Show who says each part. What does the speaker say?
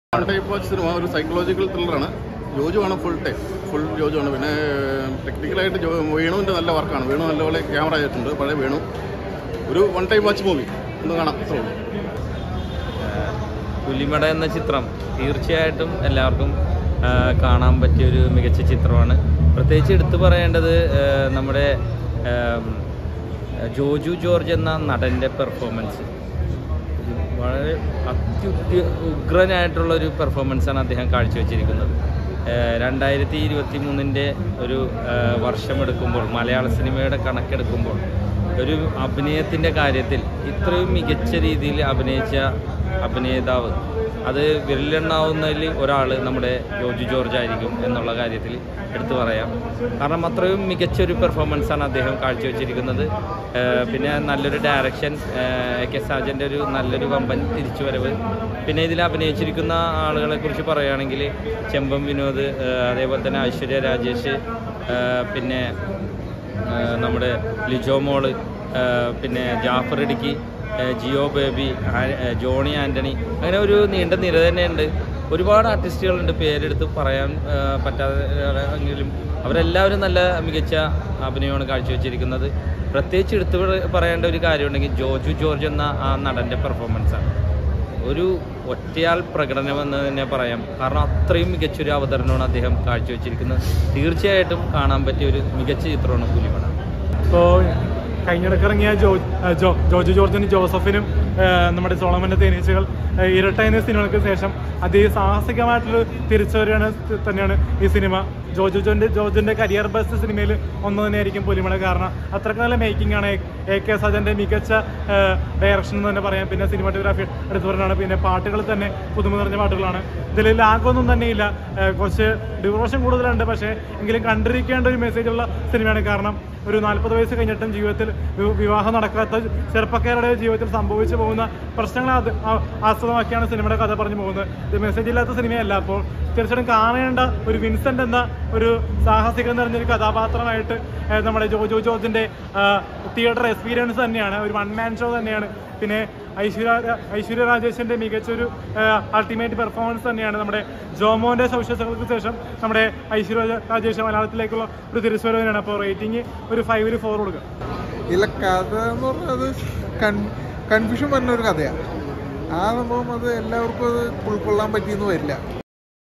Speaker 1: one type watch cinema ഒരു psychological ത്രില്ലറാണ് ജോജുവാണ് ഫുൾ ടൈം ഫുൾ ജോജുവാണ് പിന്നെ ടെക്നിക്കലായിട്ട് ജോ വേണുവിൻ്റെ നല്ല വർക്കാണ് വേണു നല്ലപോലെ ക്യാമറ ചെയ്തിട്ടുണ്ട് പഴയ വേണു ഒരു വൺ ടൈം വാച്ച് മൂവി ഒന്ന് കാണാം അത്രേ ഉള്ളൂ
Speaker 2: പുലിമട എന്ന ചിത്രം തീർച്ചയായിട്ടും എല്ലാവർക്കും ആ, കാണാൻ പറ്റിയൊരു മികച്ച ചിത്രമാണ് പ്രത്യേകിച്ച് എടുത്തു പറയേണ്ടത് ആ, നമ്മുടെ ആം, ജോജു ജോർജ് എന്ന നടൻ്റെ പെർഫോമൻസ് വളരെ അത്യുഗ്ര ഉഗ്രനായിട്ടുള്ള ഒരു പെർഫോമൻസാണ് അദ്ദേഹം കാഴ്ചവെച്ചിരിക്കുന്നത് ഏഹ് രണ്ടായിരത്തി ഇരുപത്തി മൂന്നിൻ്റെ ഒരു ഏഹ് വർഷമെടുക്കുമ്പോൾ മലയാള സിനിമയുടെ കണക്കെടുക്കുമ്പോൾ ഒരു അഭിനയത്തിൻ്റെ കാര്യത്തിൽ ഇത്രയും മികച്ച രീതിയിൽ അഭിനയിച്ച അഭിനേതാവ് അത് വിരലെണ്ണാവുന്നതിൽ ഒരാൾ നമ്മുടെ ജോർജ് ജോർജ് ആയിരിക്കും എന്നുള്ള കാര്യത്തിൽ എടുത്തു പറയാം കാരണം അത്രയും മികച്ചൊരു പെർഫോമൻസാണ് അദ്ദേഹം കാഴ്ചവെച്ചിരിക്കുന്നത് ഏഹ് പിന്നെ നല്ലൊരു ഡയറക്ഷൻ എ കെ സാജൻ്റെ ഒരു നല്ലൊരു വമ്പൻ തിരിച്ചുവരവ് പിന്നെ ഇതിൽ അഭിനയിച്ചിരിക്കുന്ന ആളുകളെ കുറിച്ച് പറയുകയാണെങ്കിൽ ചെമ്പം വിനോദ് ഏഹ് അതേപോലെ തന്നെ ഐശ്വര്യ രാജേഷ് ഏഹ് പിന്നെ ഏഹ് നമ്മുടെ ലിജോ മോള് ഏഹ് പിന്നെ ജാഫർ ഇടുക്കി ഏഹ് ജിയോ ബേബി ആ- ഏഹ് ജോണി ആൻ്റണി അങ്ങനെ ഒരു നീണ്ട നിര തന്നെയുണ്ട് ഒരുപാട് ആർട്ടിസ്റ്റുകളുണ്ട് പേരെടുത്ത് പറയാൻ ഏഹ് പറ്റാതെ എങ്കിലും അവരെല്ലാവരും നല്ല മികച്ച അഭിനയമാണ് കാഴ്ചവെച്ചിരിക്കുന്നത് പ്രത്യേകിച്ച് എടുത്തു പറ- പറയേണ്ട ഒരു കാര്യമുണ്ടെങ്കിൽ ജോജു ജോർജ് എന്ന ആ നടൻ്റെ പെർഫോമൻസാണ് ഒരു ഒറ്റയാൾ പ്രകടനമെന്ന് തന്നെ പറയാം കാരണം അത്രയും മികച്ചൊരു അവതരണമാണ് അദ്ദേഹം കാഴ്ചവെച്ചിരിക്കുന്നത് തീർച്ചയായിട്ടും കാണാൻ പറ്റിയ ഒരു മികച്ച ചിത്രമാണ് പുലിമണ
Speaker 3: ഇപ്പോൾ കഴിഞ്ഞിടക്ക് ഇറങ്ങിയ ജോ ആ, ജോ ജോർജ് ജോർജിനും ജോസഫിനും ആ, നമ്മുടെ സോളമൻ്റെ തേനീച്ചകൾ ആ, ഇരട്ട എന്നീ സിനിമകൾക്ക് ശേഷം അതിസാഹസികമായിട്ടുള്ള തിരിച്ചുവരവാണ് തന്നെയാണ് ഈ സിനിമ ജോജു ജോന്റെ ജോർജിന്റെ കരിയർ ബെസ്റ്റ് സിനിമയിൽ ഒന്ന് തന്നെയായിരിക്കും പുലിമണ കാരണം അത്രക്ക് നല്ല മേക്കിംഗ് ആണ് എ കെ സജന്റെ മികച്ച ഡയറക്ഷൻ എന്ന് തന്നെ പറയാം പിന്നെ സിനിമാറ്റോഗ്രാഫി എടുത്തു പറഞ്ഞാണ് പിന്നെ പാട്ടുകൾ തന്നെ പുതുമ നിറഞ്ഞ പാട്ടുകളാണ് ഇതിൽ ലാഗൊന്നും തന്നെയില്ല ആ, കുറച്ച് ഡ്യൂറേഷൻ കൂടുതലുണ്ട് പക്ഷേ എങ്കിലും കണ്ടിരിക്കേണ്ട ഒരു മെസ്സേജ് ഉള്ള സിനിമയാണ് കാരണം ഒരു നാൽപ്പത് വയസ്സ് കഴിഞ്ഞിട്ടും ജീവിതത്തിൽ വി- വിവാഹം നടക്കാത്ത ചെറുപ്പക്കാരുടെ ജീവിതത്തിൽ സംഭവിച്ചു പോകുന്ന പ്രശ്നങ്ങൾ അത് ആ- ആസ്പദമാക്കിയാണ് സിനിമയുടെ കഥ പറഞ്ഞു പോകുന്നത് ഇത് മെസ്സേജ് ഇല്ലാത്ത സിനിമയല്ല അപ്പോൾ തീർച്ചയായിട്ടും കാണേണ്ട ഒരു വിൻസെന്റ് എന്ന ഒരു സാഹസികം നിറഞ്ഞൊരു കഥാപാത്രമായിട്ട് ഏഹ്, നമ്മുടെ ജോജോ ജോർജിന്റെ തിയേറ്റർ എക്സ്പീരിയൻസ് തന്നെയാണ് ഒരു വൺ മാൻ ഷോ തന്നെയാണ് പിന്നെ ഐശ്വര്യ രാ- ഐശ്വര്യ രാജേഷിന്റെ മികച്ചൊരു അൾട്ടിമേറ്റ് പെർഫോമൻസ് തന്നെയാണ് നമ്മുടെ ജോമോന്റെ സവിശേഷതകൾക്ക് ശേഷം നമ്മുടെ ഐശ്വര്യ രാജ- രാജേഷ് മലയാളത്തിലേക്കുള്ള ഒരു തിരിച്ചുവരവ് തന്നെയാണ് അപ്പോൾ റേറ്റിംഗ് ഒരു ഫൈവില് ഫോർ കൊടുക്കുക
Speaker 4: ഇല്ല കഥ എന്ന് പറഞ്ഞത് കൺഫ്യൂഷൻ വരുന്ന ഒരു കഥയാണ് ആ സംഭവം അത് എല്ലാവർക്കും അത് ഉൾക്കൊള്ളാൻ പറ്റിയെന്ന് വരില്ല